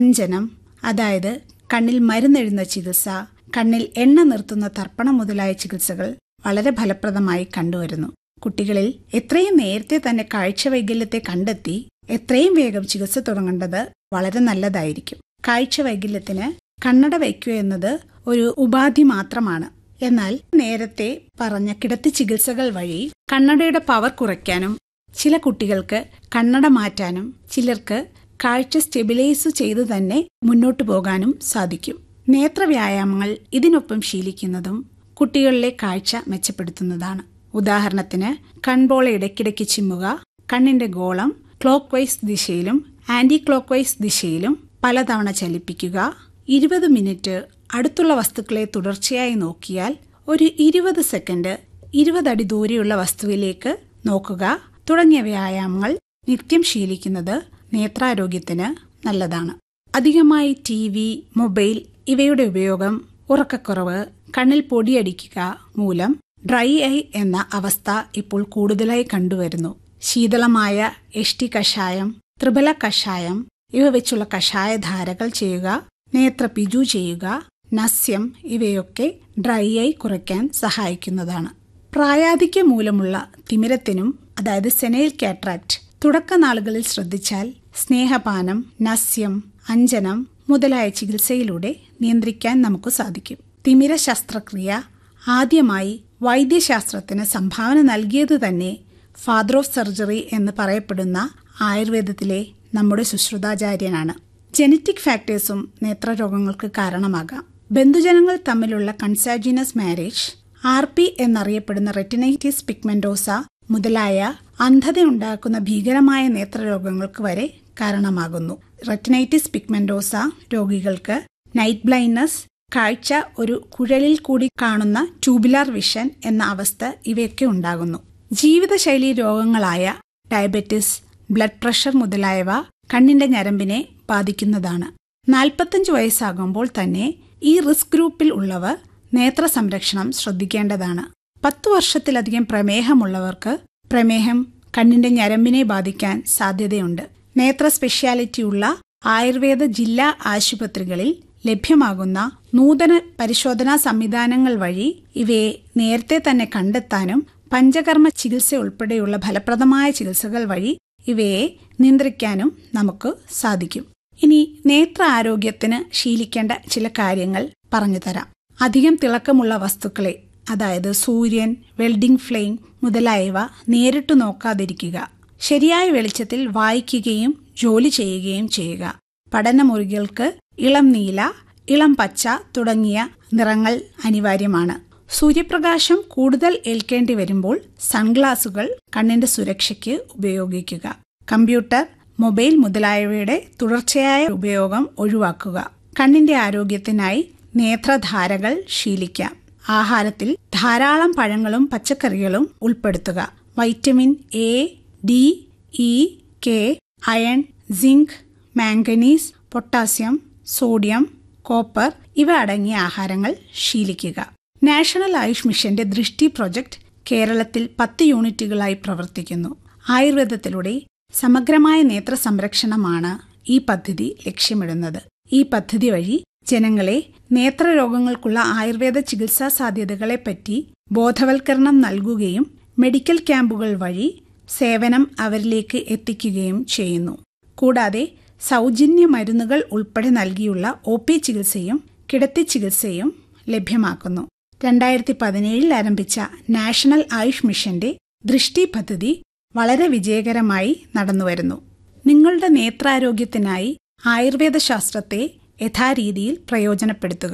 അഞ്ജനം അതായത് കണ്ണിൽ മരുന്നെഴുന്ന ചികിത്സ കണ്ണിൽ എണ്ണ നിർത്തുന്ന തർപ്പണം മുതലായ ചികിത്സകൾ വളരെ ഫലപ്രദമായി കണ്ടുവരുന്നു കുട്ടികളിൽ എത്രയും നേരത്തെ തന്നെ കാഴ്ച വൈകല്യത്തെ കണ്ടെത്തി എത്രയും വേഗം ചികിത്സ തുടങ്ങേണ്ടത് വളരെ നല്ലതായിരിക്കും കാഴ്ച വൈകല്യത്തിന് കണ്ണട വയ്ക്കുക എന്നത് ഒരു ഉപാധി മാത്രമാണ് എന്നാൽ നേരത്തെ പറഞ്ഞ കിടത്തി ചികിത്സകൾ വഴി കണ്ണടയുടെ പവർ കുറയ്ക്കാനും ചില കുട്ടികൾക്ക് കണ്ണട മാറ്റാനും ചിലർക്ക് കാഴ്ച സ്റ്റെബിലൈസ് ചെയ്തു തന്നെ മുന്നോട്ടു പോകാനും സാധിക്കും നേത്രവ്യായാമങ്ങൾ ഇതിനൊപ്പം ശീലിക്കുന്നതും കുട്ടികളിലെ കാഴ്ച മെച്ചപ്പെടുത്തുന്നതാണ് ഉദാഹരണത്തിന് കൺപോള ഇടയ്ക്കിടയ്ക്ക് ചിമ്മുക കണ്ണിന്റെ ഗോളം ക്ലോക്ക് വൈസ് ദിശയിലും ആന്റി ക്ലോക്ക് വൈസ് ദിശയിലും പലതവണ ചലിപ്പിക്കുക ഇരുപത് മിനിറ്റ് അടുത്തുള്ള വസ്തുക്കളെ തുടർച്ചയായി നോക്കിയാൽ ഒരു ഇരുപത് സെക്കൻഡ് ഇരുപതടി ദൂരെയുള്ള വസ്തുവിലേക്ക് നോക്കുക തുടങ്ങിയ വ്യായാമങ്ങൾ നിത്യം ശീലിക്കുന്നത് നേത്രാരോഗ്യത്തിന് നല്ലതാണ് അധികമായി ടി വി മൊബൈൽ ഇവയുടെ ഉപയോഗം ഉറക്കക്കുറവ് കണ്ണിൽ പൊടിയടിക്കുക മൂലം ഡ്രൈ ഐ എന്ന അവസ്ഥ ഇപ്പോൾ കൂടുതലായി കണ്ടുവരുന്നു ശീതളമായ എഷ്ടി കഷായം ത്രിബല കഷായം ഇവ വെച്ചുള്ള കഷായധാരകൾ ചെയ്യുക നേത്രപിജു ചെയ്യുക നസ്യം ഇവയൊക്കെ ഡ്രൈ ഐ കുറയ്ക്കാൻ സഹായിക്കുന്നതാണ് പ്രായാധിക്യം മൂലമുള്ള തിമിരത്തിനും അതായത് സെനൈൽ കാട്രാക്ട് തുടക്കനാളുകളിൽ ശ്രദ്ധിച്ചാൽ സ്നേഹപാനം നസ്യം അഞ്ജനം മുതലായ ചികിത്സയിലൂടെ നിയന്ത്രിക്കാൻ നമുക്ക് സാധിക്കും തിമിര ശസ്ത്രക്രിയ ആദ്യമായി വൈദ്യശാസ്ത്രത്തിന് സംഭാവന നൽകിയത് തന്നെ ഫാദർ ഓഫ് സർജറി എന്ന് പറയപ്പെടുന്ന ആയുർവേദത്തിലെ നമ്മുടെ സുശ്രുതാചാര്യനാണ് ജനറ്റിക് ഫാക്ടേഴ്സും നേത്രരോഗങ്ങൾക്ക് കാരണമാകാം ബന്ധുജനങ്ങൾ തമ്മിലുള്ള കൺസാജിനസ് മാരേജ് ആർ പി എന്നറിയപ്പെടുന്ന റെറ്റിനൈറ്റിസ് പിഗ്മെന്റോസ മുതലായ അന്ധതയുണ്ടാക്കുന്ന ഭീകരമായ നേത്രരോഗങ്ങൾക്ക് വരെ കാരണമാകുന്നു റെറ്റിനൈറ്റിസ് പിഗ്മെന്റോസ രോഗികൾക്ക് നൈറ്റ് ബ്ലൈൻഡ്നസ് കാഴ്ച ഒരു കുഴലിൽ കൂടി കാണുന്ന ട്യൂബുലാർ വിഷൻ എന്ന അവസ്ഥ ഇവയൊക്കെ ഉണ്ടാകുന്നു ജീവിതശൈലി രോഗങ്ങളായ ഡയബറ്റിസ് ബ്ലഡ് പ്രഷർ മുതലായവ കണ്ണിന്റെ ഞരമ്പിനെ ബാധിക്കുന്നതാണ് നാൽപ്പത്തഞ്ച് വയസ്സാകുമ്പോൾ തന്നെ ഈ റിസ്ക് ഗ്രൂപ്പിൽ ഉള്ളവർ നേത്ര സംരക്ഷണം ശ്രദ്ധിക്കേണ്ടതാണ് പത്തു വർഷത്തിലധികം പ്രമേഹമുള്ളവർക്ക് പ്രമേഹം കണ്ണിന്റെ ഞരമ്പിനെ ബാധിക്കാൻ സാധ്യതയുണ്ട് നേത്ര സ്പെഷ്യാലിറ്റി ഉള്ള ആയുർവേദ ജില്ലാ ആശുപത്രികളിൽ ലഭ്യമാകുന്ന നൂതന പരിശോധനാ സംവിധാനങ്ങൾ വഴി ഇവയെ നേരത്തെ തന്നെ കണ്ടെത്താനും പഞ്ചകർമ്മ ചികിത്സ ഉൾപ്പെടെയുള്ള ഫലപ്രദമായ ചികിത്സകൾ വഴി ഇവയെ നിയന്ത്രിക്കാനും നമുക്ക് സാധിക്കും ഇനി നേത്ര ആരോഗ്യത്തിന് ശീലിക്കേണ്ട ചില കാര്യങ്ങൾ പറഞ്ഞു തരാം അധികം തിളക്കമുള്ള വസ്തുക്കളെ അതായത് സൂര്യൻ വെൽഡിംഗ് ഫ്ലെയിം മുതലായവ നേരിട്ട് നോക്കാതിരിക്കുക ശരിയായ വെളിച്ചത്തിൽ വായിക്കുകയും ജോലി ചെയ്യുകയും ചെയ്യുക പഠനമുറികൾക്ക് ഇളം നീല ഇളം പച്ച തുടങ്ങിയ നിറങ്ങൾ അനിവാര്യമാണ് സൂര്യപ്രകാശം കൂടുതൽ ഏൽക്കേണ്ടി വരുമ്പോൾ സൺഗ്ലാസുകൾ കണ്ണിന്റെ സുരക്ഷയ്ക്ക് ഉപയോഗിക്കുക കമ്പ്യൂട്ടർ മൊബൈൽ മുതലായവയുടെ തുടർച്ചയായ ഉപയോഗം ഒഴിവാക്കുക കണ്ണിന്റെ ആരോഗ്യത്തിനായി നേത്രധാരകൾ ശീലിക്കാം ആഹാരത്തിൽ ധാരാളം പഴങ്ങളും പച്ചക്കറികളും ഉൾപ്പെടുത്തുക vitamin A D E K iron zinc manganese potassium sodium copper ഇവ അടങ്ങിയ ആഹാരങ്ങൾ ശീലിക്കുക നാഷണൽ ആയുഷ് മിഷന്റെ ദൃഷ്ടി പ്രൊജക്ട് കേരളത്തിൽ പത്ത് യൂണിറ്റുകളായി പ്രവർത്തിക്കുന്നു ആയുർവേദത്തിലൂടെ സമഗ്രമായ നേത്ര സംരക്ഷണമാണ് ഈ പദ്ധതി ലക്ഷ്യമിടുന്നത് ഈ പദ്ധതി വഴി ജനങ്ങളെ നേത്രരോഗങ്ങൾക്കുള്ള ആയുർവേദ ചികിത്സാ സാധ്യതകളെപ്പറ്റി ബോധവൽക്കരണം നൽകുകയും മെഡിക്കൽ ക്യാമ്പുകൾ വഴി സേവനം അവരിലേക്ക് എത്തിക്കുകയും ചെയ്യുന്നു കൂടാതെ സൗജന്യ മരുന്നുകൾ ഉൾപ്പെടെ നൽകിയുള്ള ഒ പി ചികിത്സയും കിടത്തി ചികിത്സയും ലഭ്യമാക്കുന്നു രണ്ടായിരത്തി പതിനേഴിൽ ആരംഭിച്ച നാഷണൽ ആയുഷ് മിഷന്റെ ദൃഷ്ടി പദ്ധതി വളരെ വിജയകരമായി നടന്നുവരുന്നു നിങ്ങളുടെ നേത്രാരോഗ്യത്തിനായി ആയുർവേദ ശാസ്ത്രത്തെ യഥാരീതിയിൽ പ്രയോജനപ്പെടുത്തുക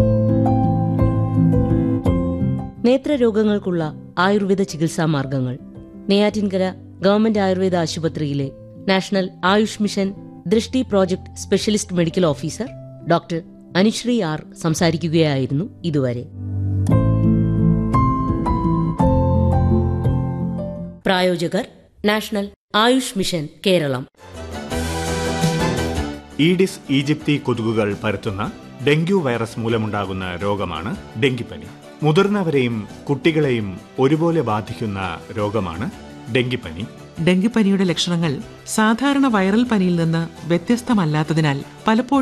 നേത്രരോഗങ്ങൾക്കുള്ള ആയുർവേദ ചികിത്സാ മാർഗങ്ങൾ നെയ്യാറ്റിൻകര ഗവൺമെന്റ് ആയുർവേദ ആശുപത്രിയിലെ national AYUSH mission Drishti project specialist medical officer doctor Anushree R സംസാരിക്കുകയായിരുന്നു ഇതുവരെ പ്രായോജകർ national AYUSH mission Kerala Aedes aegypti കൊതുകുകൾ പരത്തുന്ന ഡെങ്കു വൈറസ് മൂലമുണ്ടാകുന്ന രോഗമാണ് ഡെങ്കിപ്പനി മുതിർന്നവരെയും കുട്ടികളെയും ഒരുപോലെ ബാധിക്കുന്ന രോഗമാണ് ഡെങ്കിപ്പനി ഡെങ്കിപ്പനിയുടെ ലക്ഷണങ്ങൾ സാധാരണ വൈറൽ പനിയിൽ നിന്ന് വ്യത്യസ്തമല്ലാത്തതിനാൽ പലപ്പോഴും